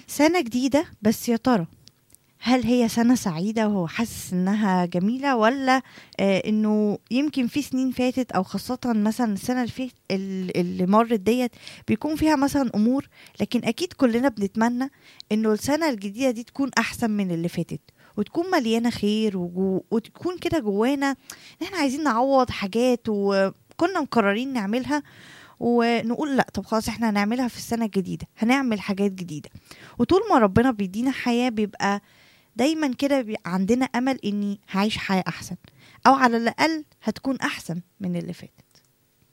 سنة جديدة بس يا ترى هل هي سنة سعيدة وهو حاسس إنها جميلة ولا آه إنه يمكن في سنين فاتت أو خاصة مثلا السنة اللي فاتت اللي مرت ديت بيكون فيها مثلا أمور لكن أكيد كلنا بنتمنى إنه السنة الجديدة دي تكون أحسن من اللي فاتت وتكون مليانة خير وجو وتكون كده جوانا إن إحنا عايزين نعوض حاجات وكنا مقررين نعملها ونقول لا طب خلاص احنا هنعملها في السنة الجديدة هنعمل حاجات جديدة وطول ما ربنا بيدينا حياة بيبقى دايما كده بي- عندنا امل اني هعيش حياه احسن او على الاقل هتكون احسن من اللي فات